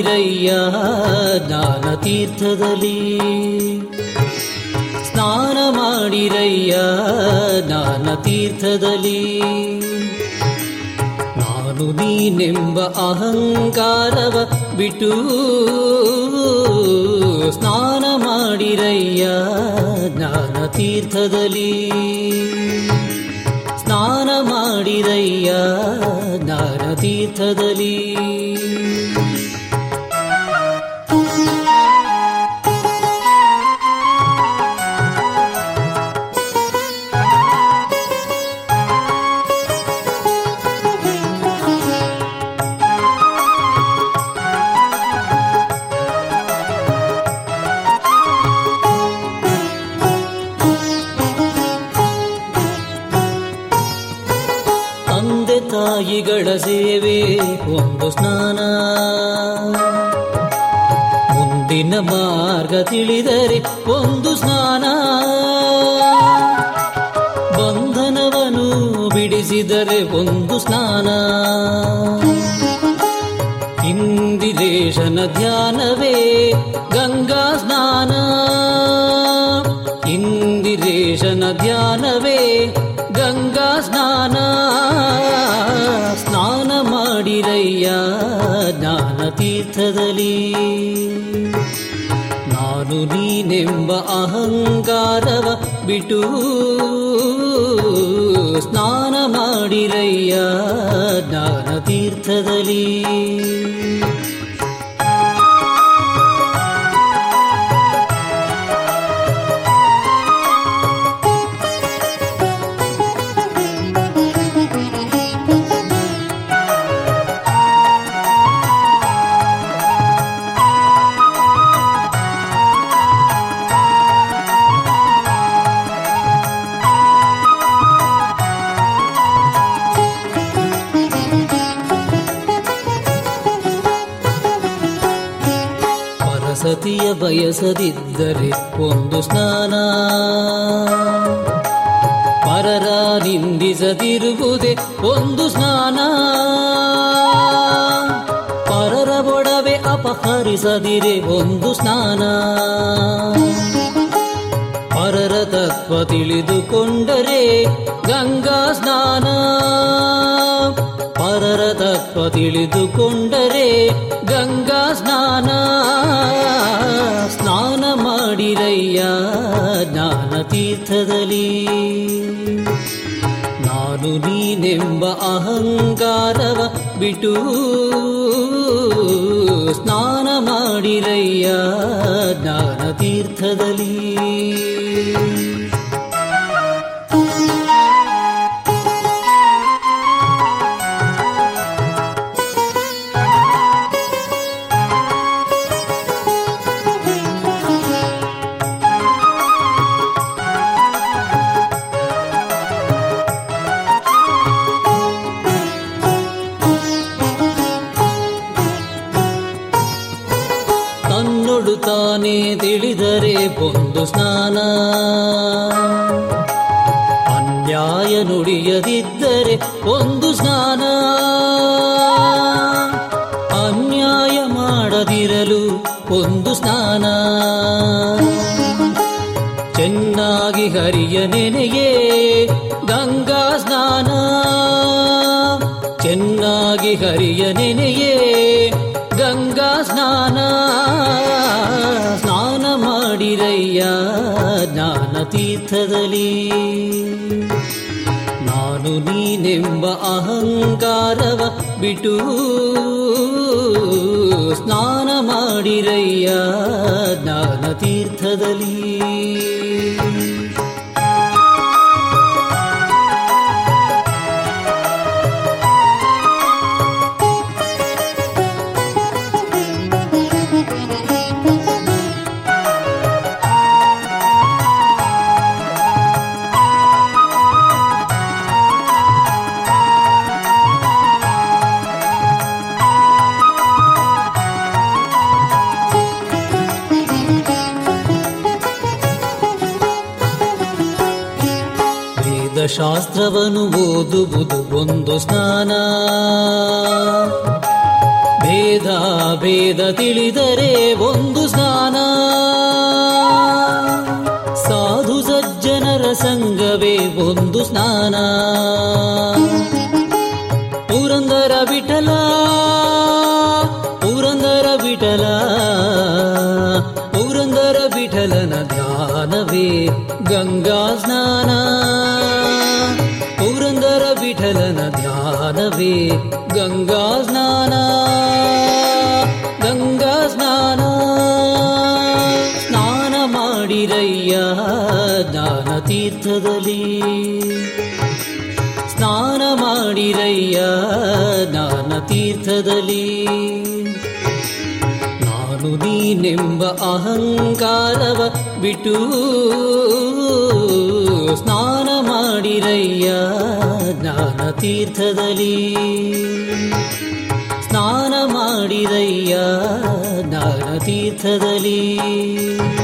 ಮಾಡಿರಯ್ಯ ಜ್ಞಾನ ತೀರ್ಥದಲ್ಲಿ ಸ್ನಾನ ಮಾಡಿರಯ್ಯ ಜ್ಞಾನ ತೀರ್ಥದಲ್ಲಿ ನಾನು ನೀನೆಂಬ ಅಹಂಕಾರವ ಬಿಟ್ಟು ಸ್ನಾನ ಮಾಡಿರಯ್ಯ ಜ್ಞಾನ ತೀರ್ಥದಲ್ಲಿ ಸ್ನಾನ ಮಾಡಿರಯ್ಯ ಜ್ಞಾನ ತೀರ್ಥದಲ್ಲಿ ತಂದೆ ತಾಯಿಗಳ ಸೇವೆ ಒಂದು ಸ್ನಾನ ಮುಂದಿನ ಮಾರ್ಗ ತಿಳಿದರೆ ಒಂದು ಸ್ನಾನ ಬಂಧನವನು ಬಿಡಿಸಿದರೆ ಒಂದು ಸ್ನಾನ ಇಂದಿರೇಶನ ಧ್ಯಾನವೇ ಗಂಗಾ ಸ್ನಾನ ಇಂದಿರೇಶನ ಧ್ಯಾನವೇ ಗಂಗಾ ಸ್ನಾನ ಸ್ನಾನ ಮಾಡಿರಯ್ಯ ಜ್ಞಾನ ತೀರ್ಥದಲ್ಲಿ ನಾನು ನೀನೆಂಬ ಅಹಂಕಾರವ ಬಿಟ್ಟು ಸ್ನಾನ ಮಾಡಿರಯ್ಯ ಜ್ಞಾನ ತೀರ್ಥದಲ್ಲಿ ಪರಸತಿಯ ಬಯಸದಿದ್ದರೆ ಒಂದು ಸ್ನಾನ ಪರರ ನಿಂದಿಸದಿರುವುದೇ ಒಂದು ಸ್ನಾನ ಪರರ ಒಡವೆ ಅಪಹರಿಸದಿರೆ ಒಂದು ಸ್ನಾನ ಪರರ ತತ್ವ ತಿಳಿದುಕೊಂಡರೆ ಗಂಗಾ ಸ್ನಾನ ಪರರ ತತ್ವ ತಿಳಿದುಕೊಂಡರೆ ಗಂಗಾ ಸ್ನಾನ ಸ್ನಾನ ಮಾಡಿರಯ್ಯ ಜ್ಞಾನ ತೀರ್ಥದಲ್ಲಿ ನಾನು ನೀನೆಂಬ ಅಹಂಕಾರವ ಬಿಟ್ಟು ಸ್ನಾನ ಮಾಡಿರಯ್ಯ ಜ್ಞಾನ ತೀರ್ಥದಲ್ಲಿ ತನ್ನೊಡು ತಾನೇ ತಿಳಿದರೆ ಒಂದು ಸ್ನಾನ ಅನ್ಯಾಯ ನುಡಿಯದಿದ್ದರೆ ಒಂದು ಸ್ನಾನ ಅನ್ಯಾಯ ಮಾಡದಿರಲು ಒಂದು ಸ್ನಾನ ಚೆನ್ನಾಗಿ ಹರಿಯ ನೆನೆಯೇ ಗಂಗಾ ಸ್ನಾನ ಚೆನ್ನಾಗಿ ಹರಿಯ ನೆನೆಯೇ ಗಂಗಾ ಸ್ನಾನ ಸ್ನಾನ ಮಾಡಿರಯ್ಯ ಜ್ಞಾನ ತೀರ್ಥದಲ್ಲಿ ನಾನು ನೀನೆಂಬ ಅಹಂಕಾರವ ಬಿಟ್ಟು ಸ್ನಾನ ಮಾಡಿರಯ್ಯ ಜ್ಞಾನ ತೀರ್ಥದಲ್ಲಿ ಶಾಸ್ತ್ರವನ್ನು ಓದುವುದು ಒಂದು ಸ್ನಾನ ಭೇದ ಭೇದ ತಿಳಿದರೆ ಒಂದು ಸ್ನಾನ ಸಾಧು ಸಜ್ಜನರ ಸಂಘವೇ ಒಂದು ಸ್ನಾನ ಪುರಂದರ ವಿಠಲ ಪುರಂದರ ವಿಠಲ ಪುರಂದರ ವಿಠಲನ ಧ್ಯಾನವೇ ಗಂಗಾ ಸ್ನಾನ ಪುರಂದರ ವಿಠಲನ ಧ್ಯಾನವೇ ಗಂಗಾ ಸ್ನಾನ ಗಂಗಾ ಸ್ನಾನ ಸ್ನಾನ ಮಾಡಿರಯ್ಯ ಜ್ಞಾನ ತೀರ್ಥದಲ್ಲಿ ಸ್ನಾನ ಮಾಡಿರಯ್ಯ ಜ್ಞಾನ ತೀರ್ಥದಲ್ಲಿ ನಾನು ನೀನೆಂಬ ಅಹಂಕಾರವ ಬಿಟ್ಟು ಸ್ನಾನ ಮಾಡಿರಯ್ಯ ಜ್ಞಾನ ತೀರ್ಥದಲ್ಲಿ ಸ್ನಾನ ಮಾಡಿರಯ್ಯ ಜ್ಞಾನ ತೀರ್ಥದಲ್ಲಿ